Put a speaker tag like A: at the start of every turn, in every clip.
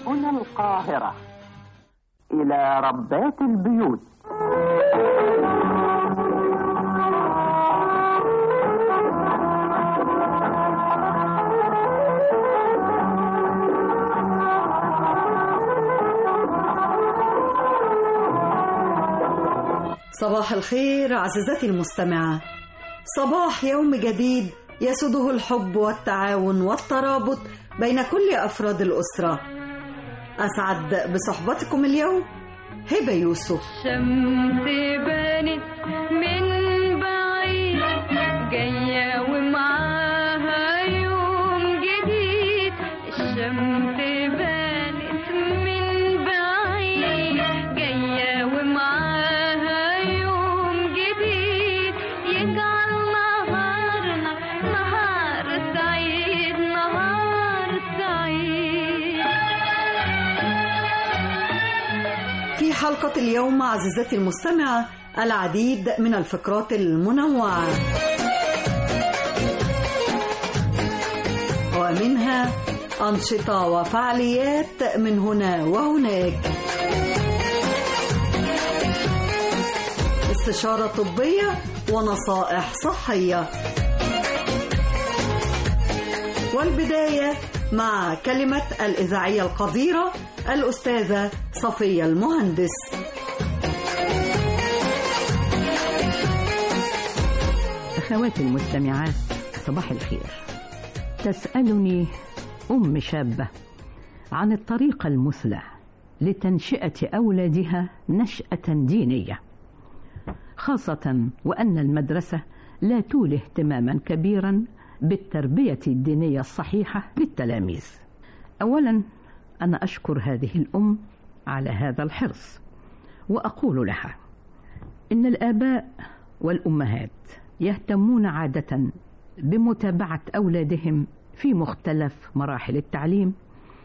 A: هنا القاهرة إلى ربات البيوت
B: صباح الخير عزيزتي المستمعة صباح يوم جديد يسوده الحب والتعاون والترابط بين كل أفراد الأسرة أسعد بصحبتكم اليوم هبة يوسف
C: الشمس بانت من بعيد جاية ومعاها يوم جديد الشمس بانت من بعيد جاية ومعاها يوم جديد يجعل نهارنا نهار سعيد نهار سعيد
B: في حلقة اليوم عزيزتي المستمعة العديد من الفقرات المنوعة ومنها أنشطة وفعاليات من هنا وهناك استشارة طبية ونصائح صحية والبداية مع كلمة الإذاعية القديرة الأستاذة صفية المهندس
D: أخواتي المستمعات صباح الخير تسألني أم شابة عن الطريقة المثلى لتنشئة أولادها نشأة دينية خاصة وأن المدرسة لا تولي اهتماما كبيرا بالتربية الدينية الصحيحة للتلاميذ أولا أنا أشكر هذه الأم على هذا الحرص وأقول لها إن الآباء والأمهات يهتمون عادة بمتابعة أولادهم في مختلف مراحل التعليم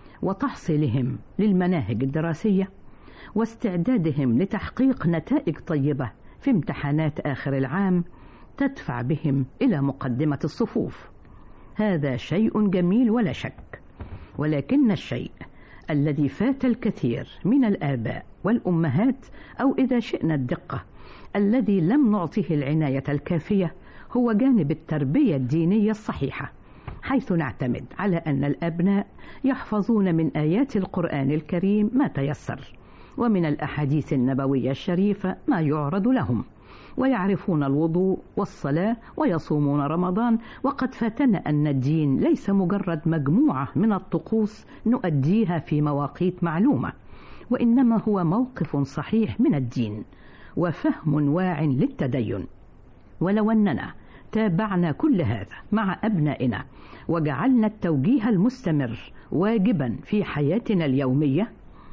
D: وتحصيلهم للمناهج الدراسية واستعدادهم لتحقيق نتائج طيبة في امتحانات آخر العام تدفع بهم إلى مقدمة الصفوف هذا شيء جميل ولا شك ولكن الشيء الذي فات الكثير من الآباء والأمهات أو إذا شئنا الدقة الذي لم نعطه العناية الكافية هو جانب التربية الدينية الصحيحة حيث نعتمد على أن الأبناء يحفظون من آيات القرآن الكريم ما تيسر ومن الأحاديث النبوية الشريفة ما يعرض لهم ويعرفون الوضوء والصلاة ويصومون رمضان وقد فاتنا أن الدين ليس مجرد مجموعة من الطقوس نؤديها في مواقيت معلومة وإنما هو موقف صحيح من الدين وفهم واع للتدين ولو أننا تابعنا كل هذا مع أبنائنا وجعلنا التوجيه المستمر واجبا في حياتنا اليومية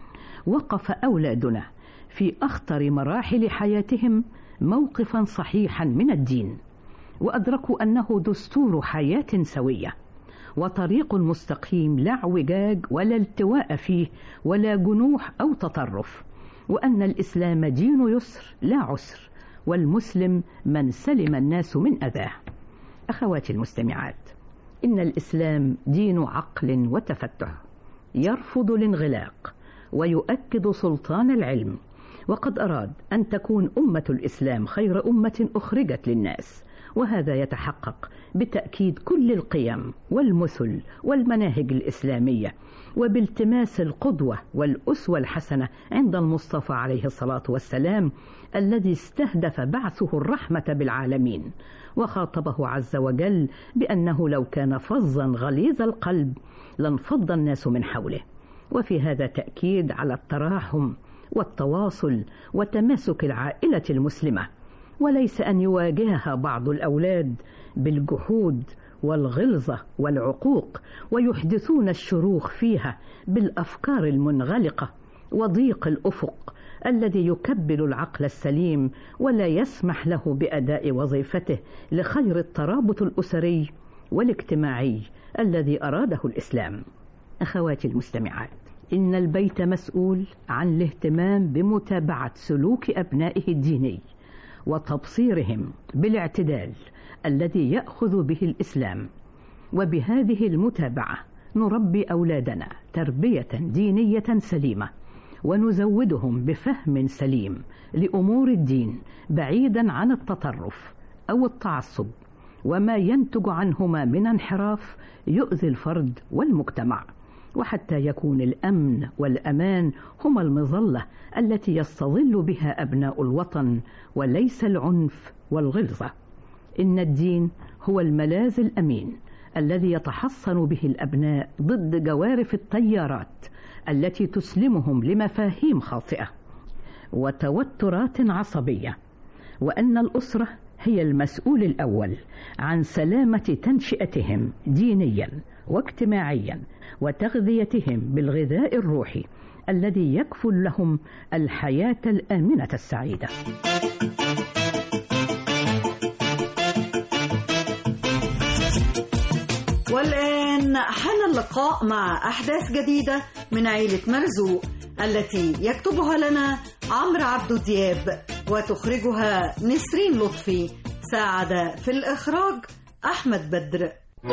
D: وقف أولادنا في أخطر مراحل حياتهم موقفا صحيحا من الدين وأدركوا أنه دستور حياة سوية وطريق مستقيم لا اعوجاج ولا التواء فيه ولا جنوح أو تطرف وأن الإسلام دين يسر لا عسر والمسلم من سلم الناس من أذاه أخواتي المستمعات إن الإسلام دين عقل وتفتح يرفض الانغلاق ويؤكد سلطان العلم وقد أراد أن تكون أمة الإسلام خير أمة أخرجت للناس وهذا يتحقق بتأكيد كل القيم والمثل والمناهج الإسلامية وبالتماس القدوة والأسوة الحسنة عند المصطفى عليه الصلاة والسلام الذي استهدف بعثه الرحمة بالعالمين وخاطبه عز وجل بأنه لو كان فظا غليظ القلب لانفض الناس من حوله وفي هذا تأكيد على التراحم والتواصل وتماسك العائلة المسلمة وليس أن يواجهها بعض الأولاد بالجحود والغلظة والعقوق ويحدثون الشروخ فيها بالأفكار المنغلقة وضيق الأفق الذي يكبل العقل السليم ولا يسمح له بأداء وظيفته لخير الترابط الأسري والاجتماعي الذي أراده الإسلام أخواتي المستمعات إن البيت مسؤول عن الاهتمام بمتابعة سلوك أبنائه الديني وتبصيرهم بالاعتدال الذي يأخذ به الإسلام وبهذه المتابعة نربي أولادنا تربية دينية سليمة ونزودهم بفهم سليم لأمور الدين بعيدا عن التطرف أو التعصب وما ينتج عنهما من انحراف يؤذي الفرد والمجتمع وحتى يكون الامن والامان هما المظله التي يستظل بها ابناء الوطن وليس العنف والغلظه ان الدين هو الملاذ الامين الذي يتحصن به الابناء ضد جوارف التيارات التي تسلمهم لمفاهيم خاطئه وتوترات عصبيه وان الاسره هي المسؤول الاول عن سلامه تنشئتهم دينيا واجتماعيا وتغذيتهم بالغذاء الروحي الذي يكفل لهم الحياه الامنه السعيده
B: والآن حان اللقاء مع أحداث جديدة من عيلة مرزوق التي يكتبها لنا عمرو عبد دياب وتخرجها نسرين لطفي ساعد في الإخراج أحمد بدر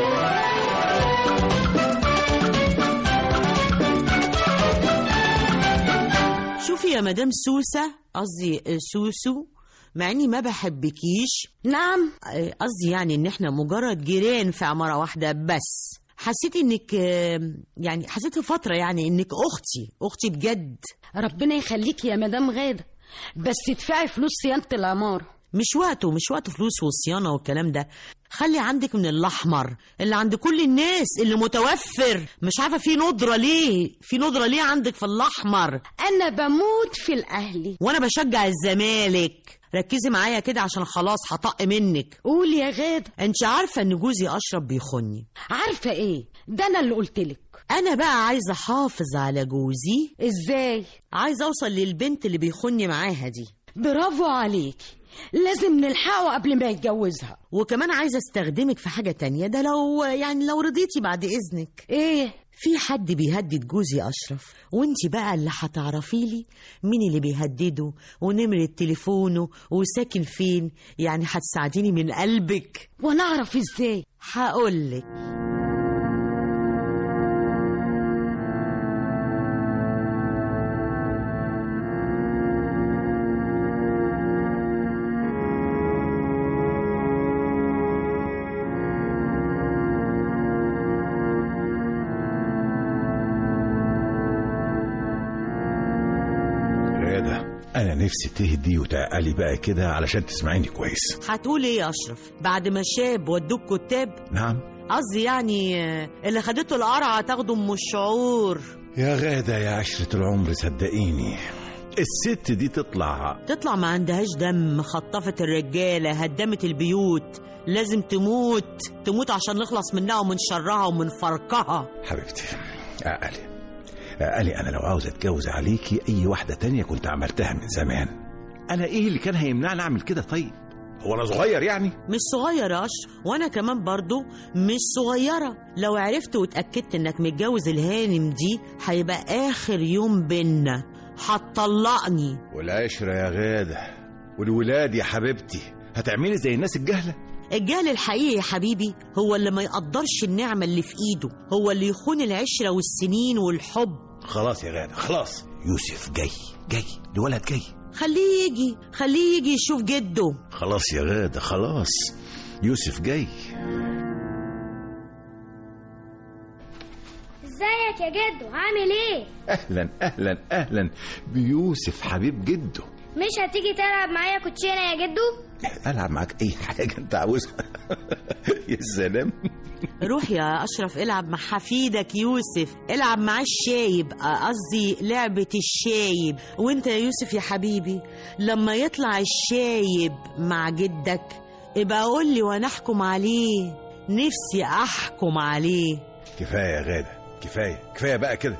E: شوفي يا مدام سوسة قصدي سوسو مع اني ما بحبكيش
F: نعم
E: آه، قصدي يعني ان احنا مجرد جيران في عمارة واحدة بس حسيت انك آه، يعني حسيت في فترة يعني انك اختي اختي بجد
F: ربنا يخليك يا مدام غادة بس تدفعي فلوس صيانة العمارة
E: مش وقته مش وقت فلوس وصيانة والكلام ده خلي عندك من الأحمر اللي عند كل الناس اللي متوفر مش عارفة في ندرة ليه في ندرة ليه عندك في الأحمر
F: أنا بموت في الأهلي
E: وأنا بشجع الزمالك ركزي معايا كده عشان خلاص هطق منك
F: قول يا غادة
E: انت عارفة ان جوزي أشرف بيخوني
F: عارفة إيه ده أنا اللي قلتلك
E: أنا بقى عايزة أحافظ على جوزي
F: إزاي
E: عايزة أوصل للبنت اللي بيخوني معاها دي
F: برافو عليكي لازم نلحقه قبل ما يتجوزها
E: وكمان عايزة استخدمك في حاجة تانية ده لو يعني لو رضيتي بعد إذنك
F: إيه
E: في حد بيهدد جوزي أشرف وانت بقى اللي هتعرفي لي مين اللي بيهدده ونمرة تليفونه وساكن فين يعني هتساعديني من قلبك
F: وأنا أعرف إزاي
E: هقولك
G: غادة أنا نفسي تهدي وتعقلي بقى كده علشان تسمعيني كويس
E: هتقول ايه يا أشرف بعد ما شاب ودوك كتاب
G: نعم
E: قصدي يعني آه، اللي خدته القرعة تاخده من الشعور
G: يا غادة يا عشرة العمر صدقيني الست دي تطلع
E: تطلع ما عندهاش دم خطفت الرجالة هدمت البيوت لازم تموت تموت عشان نخلص منها ومن شرها ومن فرقها
G: حبيبتي عقلي عقلي أنا لو عاوز أتجوز عليكي أي واحدة تانية كنت عملتها من زمان أنا إيه اللي كان هيمنعني أعمل كده طيب هو أنا صغير يعني
E: مش صغيرة يا أشرف وأنا كمان برضو مش صغيرة لو عرفت واتأكدت إنك متجوز الهانم دي هيبقى آخر يوم بينا هتطلقني
G: والعشرة يا غادة والولاد يا حبيبتي هتعملي زي الناس الجهلة
E: الجهل الحقيقي يا حبيبي هو اللي ما يقدرش النعمة اللي في إيده هو اللي يخون العشرة والسنين والحب
G: خلاص يا غادة خلاص يوسف جاي جاي الولد جاي
E: خليه يجي خليه يجي يشوف جده
G: خلاص يا غادة خلاص يوسف جاي
H: ازيك يا جدو عامل ايه
G: اهلا اهلا اهلا بيوسف حبيب جده
H: مش هتيجي تلعب معايا كوتشينه يا جدو
G: العب معاك اي حاجه انت عاوزها يا سلام
E: روح يا أشرف العب مع حفيدك يوسف العب معاه الشايب آه، قصدي لعبة الشايب وانت يا يوسف يا حبيبي لما يطلع الشايب مع جدك ابقى قول لي وانا احكم عليه نفسي احكم عليه
G: كفايه يا غاده كفايه كفايه بقى كده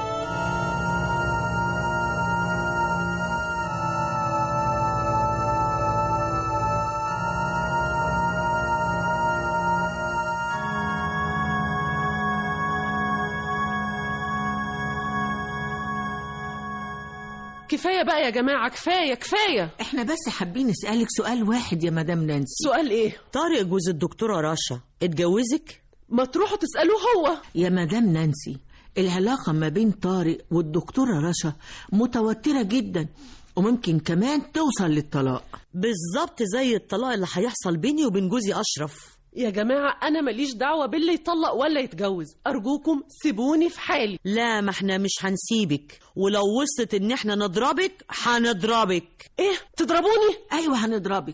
I: كفايه بقى يا جماعه كفايه كفايه
J: احنا بس حابين نسألك سؤال واحد يا مدام نانسي
I: سؤال ايه
E: طارق جوز الدكتورة رشا اتجوزك
I: ما تروحوا تسألوه هو
J: يا مدام نانسي العلاقة ما بين طارق والدكتورة رشا متوترة جدا وممكن كمان توصل للطلاق
E: بالظبط زي الطلاق اللي هيحصل بيني وبين جوزي أشرف
I: يا جماعة أنا ماليش دعوة باللي يطلق ولا يتجوز أرجوكم سيبوني في حالي
E: لا ما احنا مش هنسيبك ولو وصلت ان احنا نضربك هنضربك
I: إيه تضربوني؟
J: أيوة هنضربك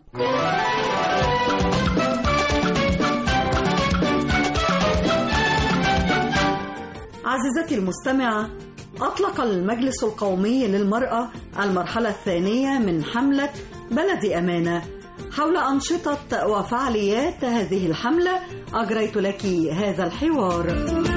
B: عزيزتي المستمعة أطلق المجلس القومي للمرأة المرحلة الثانية من حملة بلدي أمانة حول أنشطة وفعاليات هذه الحملة أجريت لك هذا الحوار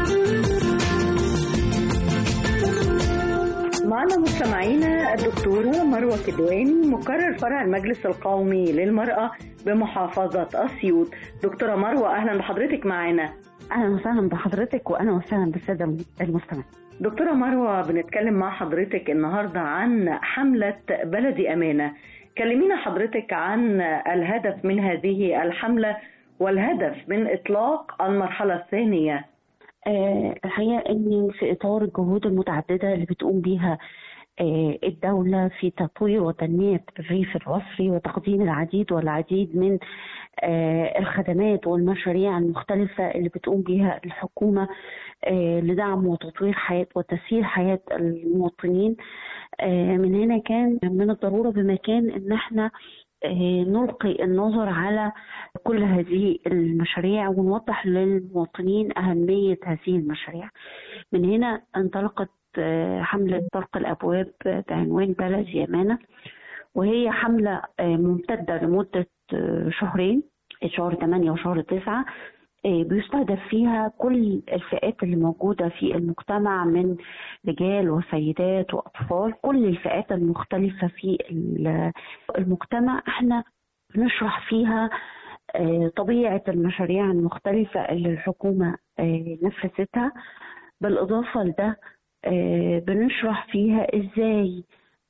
K: معنا مستمعينا الدكتورة مروة كدواني مقرر فرع المجلس القومي للمرأة بمحافظة أسيوط دكتورة مروة أهلا بحضرتك معنا
L: اهلا وسهلا بحضرتك واهلا وسهلا بالساده المستمعين
K: دكتورة مروة بنتكلم مع حضرتك النهاردة عن حملة بلدي أمانة كلمينا حضرتك عن الهدف من هذه الحملة والهدف من إطلاق المرحلة الثانية
L: آه الحقيقه ان في اطار الجهود المتعدده اللي بتقوم بيها آه الدوله في تطوير وتنميه الريف المصري وتقديم العديد والعديد من آه الخدمات والمشاريع المختلفه اللي بتقوم بيها الحكومه لدعم وتطوير حياه وتسهيل حياه المواطنين من هنا كان من الضروره بمكان ان احنا نلقي النظر على كل هذه المشاريع ونوضح للمواطنين أهمية هذه المشاريع من هنا انطلقت حملة طرق الأبواب بعنوان بلدي أمانة وهي حملة ممتدة لمدة شهرين شهر 8 وشهر 9 بيستهدف فيها كل الفئات اللي موجودة في المجتمع من رجال وسيدات وأطفال كل الفئات المختلفة في المجتمع احنا بنشرح فيها طبيعة المشاريع المختلفة اللي الحكومة نفذتها بالإضافة لده بنشرح فيها إزاي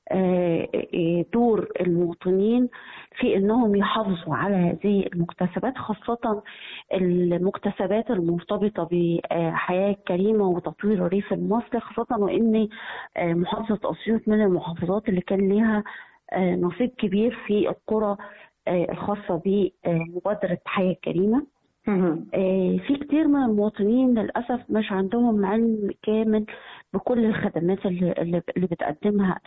L: دور المواطنين في انهم يحافظوا على هذه المكتسبات خاصه المكتسبات المرتبطه بحياه كريمه وتطوير الريف المصري خاصه وان محافظه اسيوط من المحافظات اللي كان لها نصيب كبير في القرى الخاصه بمبادره حياه كريمه في كتير من المواطنين للأسف مش عندهم علم كامل بكل الخدمات اللي, اللي بتقدمها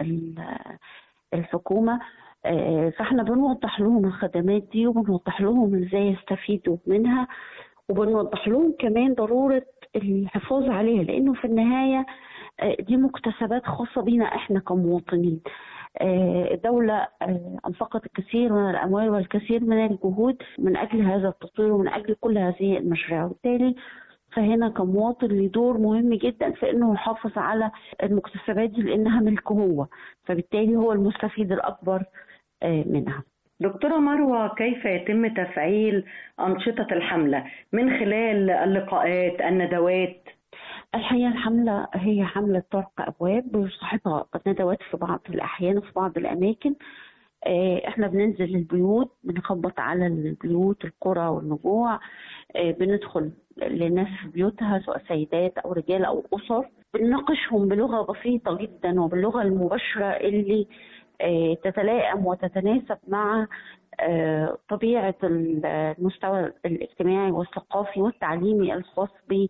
L: الحكومة فاحنا بنوضح لهم الخدمات دي وبنوضح لهم ازاي يستفيدوا منها وبنوضح لهم كمان ضرورة الحفاظ عليها لأنه في النهاية دي مكتسبات خاصة بينا احنا كمواطنين الدولة أنفقت الكثير من الأموال والكثير من الجهود من أجل هذا التطوير ومن أجل كل هذه المشاريع وبالتالي فهنا كمواطن له دور مهم جدا في انه يحافظ على المكتسبات دي لانها ملكه هو فبالتالي هو المستفيد الاكبر منها
K: دكتورة مروة كيف يتم تفعيل أنشطة الحملة من خلال اللقاءات الندوات
L: الحقيقة الحملة هي حملة طرق أبواب بيصاحبها ندوات في بعض الأحيان وفي بعض الأماكن احنا بننزل البيوت بنخبط على البيوت القرى والنجوع بندخل لناس في بيوتها سواء سيدات او رجال او اسر بنناقشهم بلغه بسيطه جدا وباللغه المباشره اللي تتلائم وتتناسب مع طبيعه المستوى الاجتماعي والثقافي والتعليمي الخاص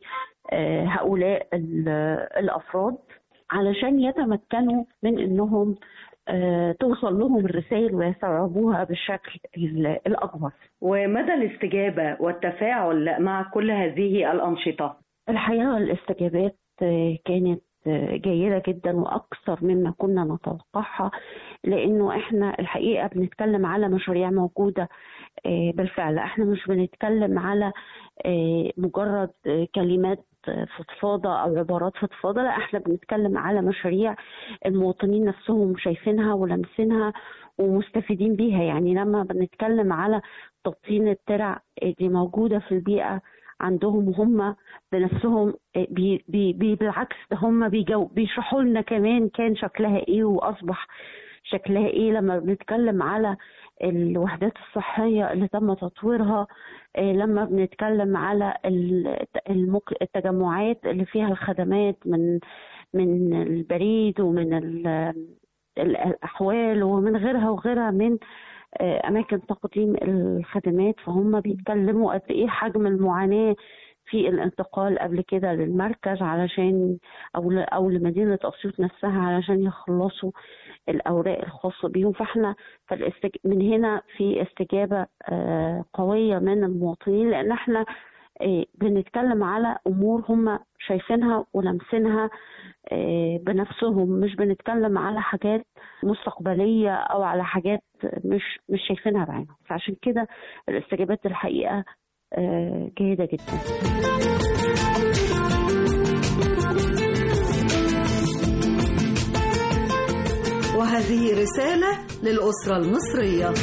L: بهؤلاء الافراد علشان يتمكنوا من انهم توصل لهم الرسائل ويستوعبوها بالشكل الأكبر
K: ومدى الاستجابة والتفاعل مع كل هذه الأنشطة؟
L: الحقيقة الاستجابات كانت جيدة جدا وأكثر مما كنا نتوقعها لأنه إحنا الحقيقة بنتكلم على مشاريع موجودة بالفعل إحنا مش بنتكلم على مجرد كلمات فضفاضة أو عبارات فضفاضة لا احنا بنتكلم على مشاريع المواطنين نفسهم شايفينها ولمسينها ومستفيدين بيها يعني لما بنتكلم على تبطين الترع دي موجودة في البيئة عندهم وهم بنفسهم بي بي بي بالعكس ده هم بيجو بيشرحوا لنا كمان كان شكلها ايه واصبح شكلها ايه لما بنتكلم على الوحدات الصحية اللي تم تطويرها آه، لما بنتكلم على ال- المك- التجمعات اللي فيها الخدمات من من البريد ومن ال- الأحوال ومن غيرها وغيرها من آه، أماكن تقديم الخدمات فهم بيتكلموا قد إيه حجم المعاناة في الانتقال قبل كده للمركز علشان أو ل- أو لمدينة أسيوط نفسها علشان يخلصوا الأوراق الخاصة بيهم فإحنا فالاستج... من هنا في استجابة آه، قوية من المواطنين لأن إحنا آه، بنتكلم على أمور هم شايفينها ولمسينها آه، بنفسهم مش بنتكلم على حاجات مستقبلية أو على حاجات مش مش شايفينها بعينهم فعشان كده الاستجابات الحقيقة آه، جيدة جدا
B: وهذه رسالة للأسرة المصرية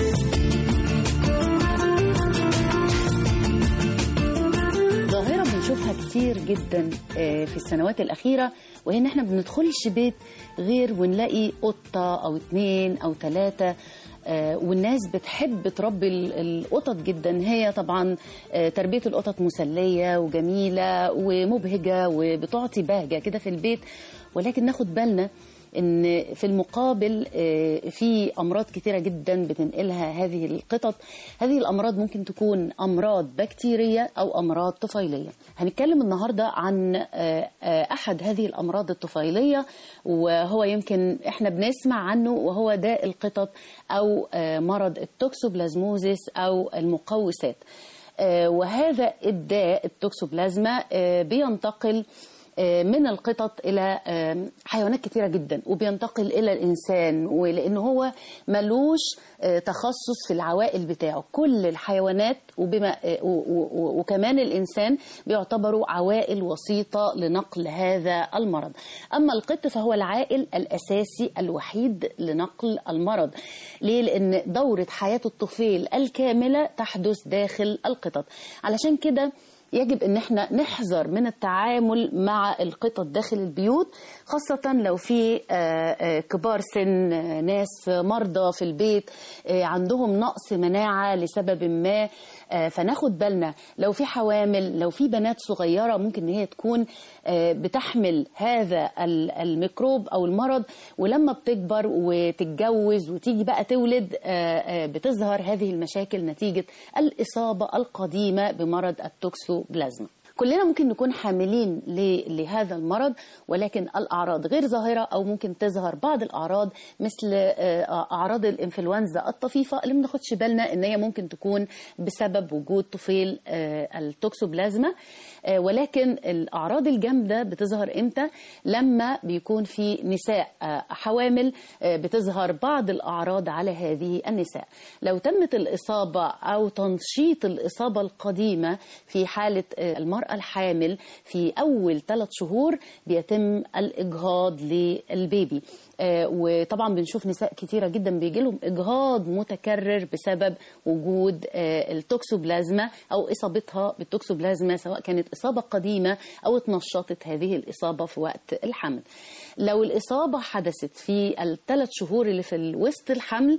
M: ظاهرة بنشوفها كتير جدا آه، في السنوات الأخيرة وهي إن إحنا بندخلش بيت غير ونلاقي قطة أو اتنين أو تلاتة آه، والناس بتحب تربي ال- القطط جدا هي طبعا آه، تربية القطط مسلية وجميلة ومبهجة وبتعطي بهجة كده في البيت ولكن ناخد بالنا ان في المقابل آه، في امراض كثيره جدا بتنقلها هذه القطط هذه الامراض ممكن تكون امراض بكتيريه او امراض طفيليه هنتكلم النهارده عن آه، آه، احد هذه الامراض الطفيليه وهو يمكن احنا بنسمع عنه وهو داء القطط او آه، مرض التوكسوبلازموزيس او المقوسات آه، وهذا الداء التوكسوبلازما آه، بينتقل آه، من القطط الى آه، حيوانات كتيره جدا وبينتقل الى الانسان ولان هو ملوش آه، تخصص في العوائل بتاعه كل الحيوانات وبما آه، و- و- و- وكمان الانسان بيعتبروا عوائل وسيطه لنقل هذا المرض اما القط فهو العائل الاساسي الوحيد لنقل المرض ليه لان دوره حياه الطفيل الكامله تحدث داخل القطط علشان كده يجب ان احنا نحذر من التعامل مع القطط داخل البيوت خاصة لو في آه، آه، كبار سن آه، ناس مرضى في البيت آه، عندهم نقص مناعة لسبب ما آه، فناخد بالنا لو في حوامل لو في بنات صغيرة ممكن ان هي تكون آه، بتحمل هذا ال- الميكروب او المرض ولما بتكبر وتتجوز وتيجي بقى تولد آه، آه، بتظهر هذه المشاكل نتيجة الإصابة القديمة بمرض التوكسوبلازما كلنا ممكن نكون حاملين ل- لهذا المرض ولكن الأعراض غير ظاهرة أو ممكن تظهر بعض الأعراض مثل آه، أعراض الإنفلونزا الطفيفة اللي ما بناخدش بالنا إن هي ممكن تكون بسبب وجود طفيل آه، التوكسوبلازما آه، ولكن الأعراض الجامدة بتظهر إمتى لما بيكون في نساء آه، حوامل آه، بتظهر بعض الأعراض على هذه النساء لو تمت الإصابة أو تنشيط الإصابة القديمة في حالة آه، المرأة الحامل في أول ثلاث شهور بيتم الإجهاض للبيبي آه، وطبعا بنشوف نساء كتيرة جدا بيجي لهم إجهاض متكرر بسبب وجود آه، التوكسوبلازما أو إصابتها بالتوكسوبلازما سواء كانت إصابة قديمة أو اتنشطت هذه الإصابة في وقت الحمل لو الإصابة حدثت في الثلاث شهور اللي في وسط الحمل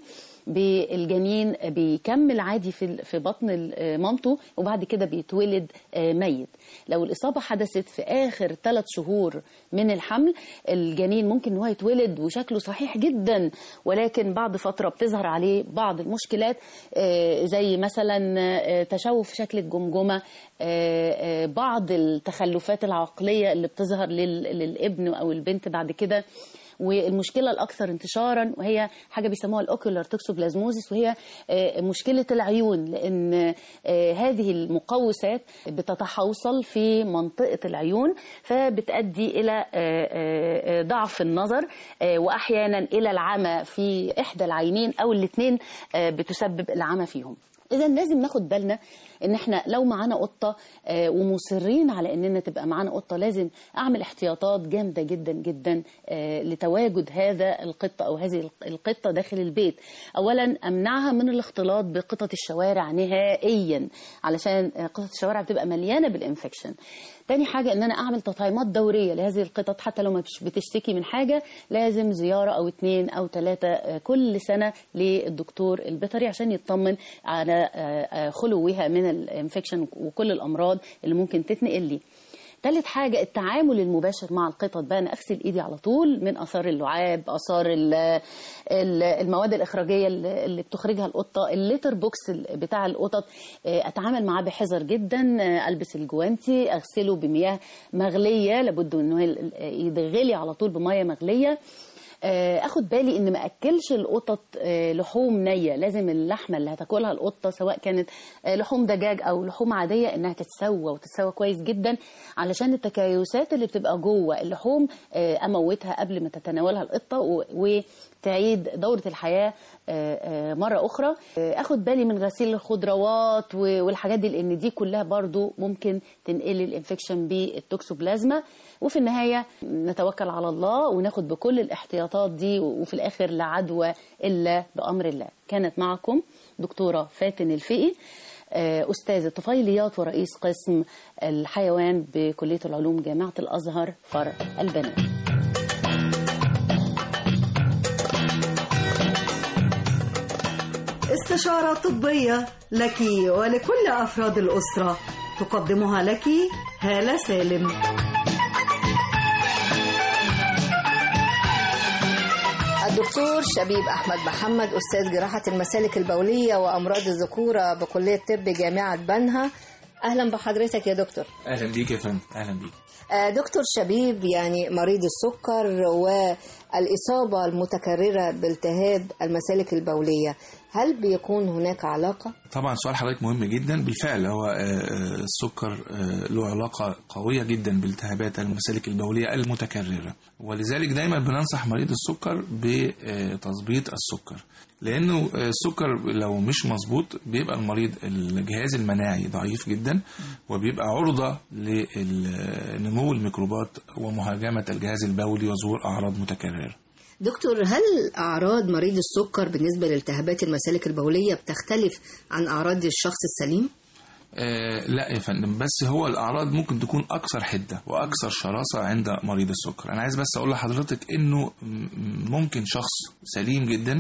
M: بالجنين بيكمل عادي في في بطن ال- مامته وبعد كده بيتولد آه، ميت لو الإصابة حدثت في آخر ثلاث شهور من الحمل الجنين ممكن ان هو يتولد وشكله صحيح جدا ولكن بعد فترة بتظهر عليه بعض المشكلات آه، زي مثلا آه، تشوه في شكل الجمجمة آه، آه، بعض التخلفات العقلية اللي بتظهر لل- للابن أو البنت بعد كده والمشكله الاكثر انتشارا وهي حاجه بيسموها الاوكيولار توكسوبلازموزيس وهي آه، مشكله العيون لان آه، هذه المقوسات بتتحوصل في منطقه العيون فبتؤدي الى آه، آه، آه، ضعف النظر آه، واحيانا الى العمى في احدى العينين او الاثنين بتسبب العمى فيهم اذا لازم ناخد بالنا ان احنا لو معانا قطه آه، ومصرين على اننا تبقى معانا قطه لازم اعمل احتياطات جامده جدا جدا آه، لتواجد هذا القطه او هذه القطه داخل البيت اولا امنعها من الاختلاط بقطط الشوارع نهائيا علشان آه، قطط الشوارع بتبقى مليانه بالانفكشن تاني حاجة ان انا اعمل تطعيمات دورية لهذه القطط حتى لو ما بش- بتشتكي من حاجة لازم زيارة او اتنين او تلاتة آه، كل سنة للدكتور البيطري عشان يطمن على آه، آه، خلوها من الانفكشن وكل الامراض اللي ممكن تتنقل لي تالت حاجة التعامل المباشر مع القطط بقى أنا أغسل إيدي على طول من آثار اللعاب آثار ال- ال- المواد الإخراجية اللي اللي بتخرجها القطة الليتر بوكس ال- بتاع القطط آه، أتعامل معاه بحذر جدا آه، ألبس الجوانتي أغسله بمياه مغلية لابد إنه ال- يتغلي على طول بمياه مغلية آه، اخد بالي ان ما اكلش القطط آه، لحوم نيه لازم اللحمه اللي هتاكلها القطه سواء كانت آه، لحوم دجاج او لحوم عاديه انها تتسوى وتتسوى كويس جدا علشان التكيسات اللي بتبقى جوه اللحوم آه، اموتها قبل ما تتناولها القطه و- وتعيد دوره الحياه آه، آه، مره اخرى آه، اخد بالي من غسيل الخضروات و- والحاجات دي لان دي كلها برضو ممكن تنقل الانفكشن بالتوكسوبلازما وفي النهايه نتوكل على الله وناخد بكل الاحتياطات دي وفي الاخر لا عدوى الا بامر الله كانت معكم دكتوره فاتن الفقي آه، استاذ الطفيليات ورئيس قسم الحيوان بكليه العلوم جامعه الازهر فرع البنات
B: استشارة طبية لك ولكل أفراد الأسرة تقدمها لك هالة سالم
N: الدكتور شبيب أحمد محمد أستاذ جراحة المسالك البولية وأمراض الذكورة بكلية طب جامعة بنها أهلا بحضرتك يا دكتور
O: اهلا بيك يا فندم اهلا بيك
N: آه، دكتور شبيب يعني مريض السكر والإصابة المتكررة بالتهاب المسالك البولية هل بيكون هناك علاقة؟
O: طبعا سؤال حضرتك مهم جدا بالفعل هو آه، آه، السكر آه، له علاقة قوية جدا بالتهابات المسالك البولية المتكررة ولذلك دايما بننصح مريض السكر بتظبيط السكر لأنه آه، السكر لو مش مظبوط بيبقى المريض الجهاز المناعي ضعيف جدا وبيبقى عرضة لنمو الميكروبات ومهاجمة الجهاز البولي وظهور أعراض متكررة
N: دكتور هل أعراض مريض السكر بالنسبة لالتهابات المسالك البولية بتختلف عن أعراض الشخص السليم؟
O: آه لا يا فندم بس هو الأعراض ممكن تكون أكثر حدة وأكثر شراسة عند مريض السكر أنا عايز بس أقول لحضرتك إنه م- ممكن شخص سليم جدا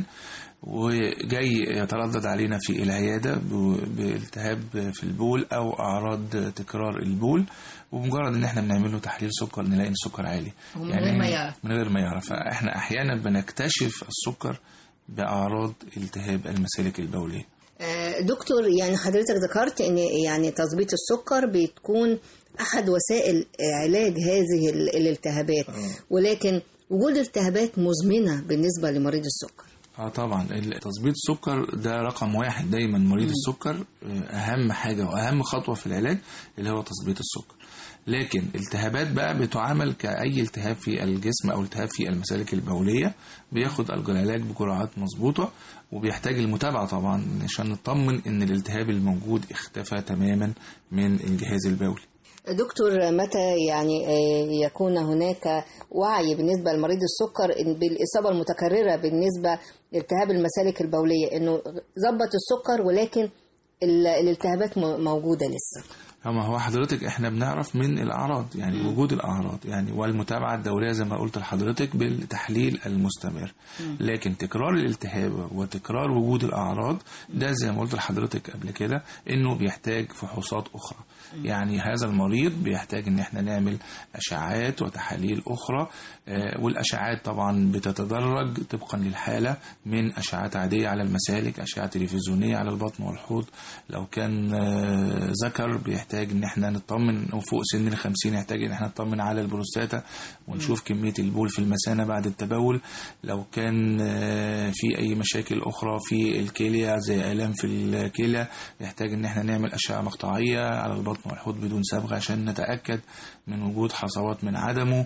O: وجاي يتردد علينا في العيادة ب- بالتهاب في البول أو أعراض تكرار البول ومجرد إن إحنا بنعمل له تحليل سكر نلاقي إن السكر عالي
N: ومن غير ما يعرف.
O: من غير ما يعرف فإحنا أحيانا بنكتشف السكر بأعراض التهاب المسالك البولية
N: آه، دكتور يعني حضرتك ذكرت ان يعني تظبيط السكر بتكون احد وسائل آه، علاج هذه ال- الالتهابات ولكن وجود التهابات مزمنه بالنسبه لمريض السكر
O: اه طبعا ال- تظبيط السكر ده رقم واحد دايما مريض السكر آه، اهم حاجه واهم خطوه في العلاج اللي هو تظبيط السكر لكن التهابات بقى بتعامل كأي التهاب في الجسم أو التهاب في المسالك البولية بياخد العلاج بجرعات مظبوطة وبيحتاج المتابعة طبعا عشان نطمن إن الالتهاب الموجود اختفى تماما من الجهاز البولي
N: دكتور متى يعني آه، يكون هناك وعي بالنسبه لمريض السكر إن بالاصابه المتكرره بالنسبه لالتهاب المسالك البوليه انه ظبط السكر ولكن ال- الالتهابات م- موجوده لسه
O: أما هو حضرتك احنا بنعرف من الأعراض يعني
N: مم.
O: وجود الأعراض يعني والمتابعة الدورية زي ما قلت لحضرتك بالتحليل المستمر
N: مم.
O: لكن تكرار الالتهاب وتكرار وجود الأعراض ده زي ما قلت لحضرتك قبل كده إنه بيحتاج فحوصات أخرى يعني هذا المريض بيحتاج إن احنا نعمل أشعات وتحاليل أخرى آه، والأشعات طبعا بتتدرج طبقا للحالة من أشعات عادية على المسالك أشعة تلفزيونية على البطن والحوض لو كان آه، ذكر بيحتاج ان احنا نطمن وفوق سن ال 50 يحتاج ان احنا نطمن على البروستاتا ونشوف كمية البول في المثانة بعد التبول لو كان آه، في اي مشاكل اخرى في الكلية زي الام في الكلى يحتاج ان احنا نعمل اشعة مقطعية على البطن والحوض بدون صبغة عشان نتأكد من وجود حصوات من عدمه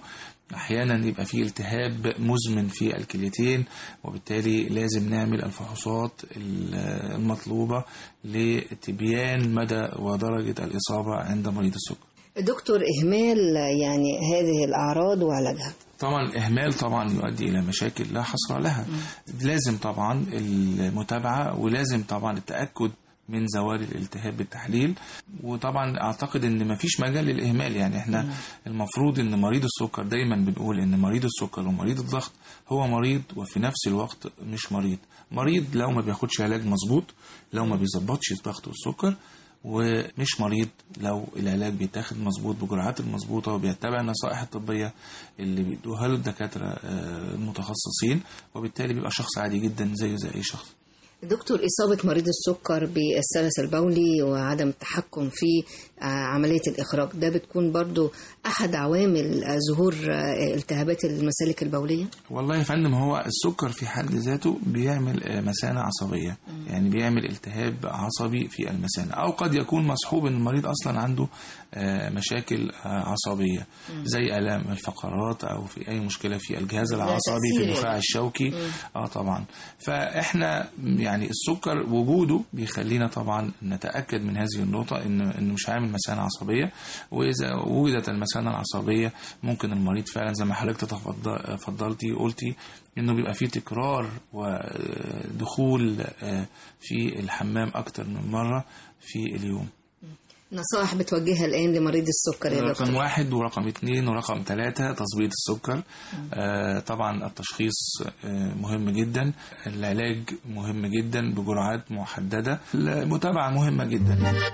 O: احيانا يبقى فيه التهاب مزمن في الكليتين وبالتالي لازم نعمل الفحوصات المطلوبه لتبيان مدى ودرجه الاصابه عند مريض السكر
N: دكتور إهمال يعني هذه الأعراض وعلاجها
O: طبعا الإهمال طبعا يؤدي إلى مشاكل لا حصر لها لازم طبعا المتابعة ولازم طبعا التأكد من زوال الالتهاب بالتحليل وطبعا اعتقد ان مفيش مجال للاهمال يعني احنا
J: مم.
O: المفروض ان مريض السكر دايما بنقول ان مريض السكر ومريض الضغط هو مريض وفي نفس الوقت مش مريض مريض لو ما بياخدش علاج مظبوط لو ما بيظبطش الضغط والسكر ومش مريض لو العلاج بيتاخد مظبوط بجرعات المظبوطة وبيتبع النصائح الطبية اللي بيدوها له الدكاترة آه، المتخصصين وبالتالي بيبقى شخص عادي جدا زيه زي أي شخص
N: دكتور إصابة مريض السكر بالسلس البولي وعدم التحكم في آه، عملية الإخراج ده بتكون برضو أحد عوامل آه، ظهور آه، التهابات المسالك البولية
O: والله يا فندم هو السكر في حد ذاته بيعمل آه، مثانة عصبية يعني بيعمل التهاب عصبي في المثانة أو قد يكون مصحوب إن المريض أصلا عنده آه، مشاكل آه، عصبية
J: مم.
O: زي آلام الفقرات أو في أي مشكلة في الجهاز العصبي في
J: تأثير
O: النخاع
J: يعني.
O: الشوكي
J: مم.
O: اه طبعا فاحنا يعني السكر وجوده بيخلينا طبعا نتاكد من هذه النقطه ان انه مش عامل مثانه عصبيه واذا وجدت المثانه العصبيه ممكن المريض فعلا زي ما حضرتك تفضل- فضلتي قلتي انه بيبقى فيه تكرار ودخول آه، في الحمام اكتر من مره في اليوم
N: نصائح بتوجهها الآن لمريض السكر يا
O: رقم
N: دكتور
O: واحد ورقم اتنين ورقم ثلاثة تظبيط السكر آه طبعا التشخيص آه مهم جدا العلاج مهم جدا بجرعات محددة المتابعة مهمة جدا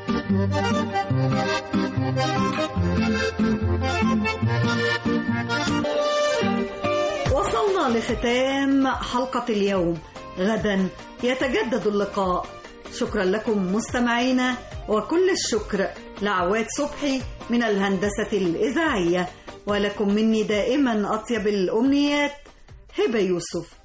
B: وصلنا لختام حلقة اليوم غدا يتجدد اللقاء شكرا لكم مستمعينا وكل الشكر لعواد صبحي من الهندسة الإذاعية ولكم مني دائما أطيب الأمنيات هبة يوسف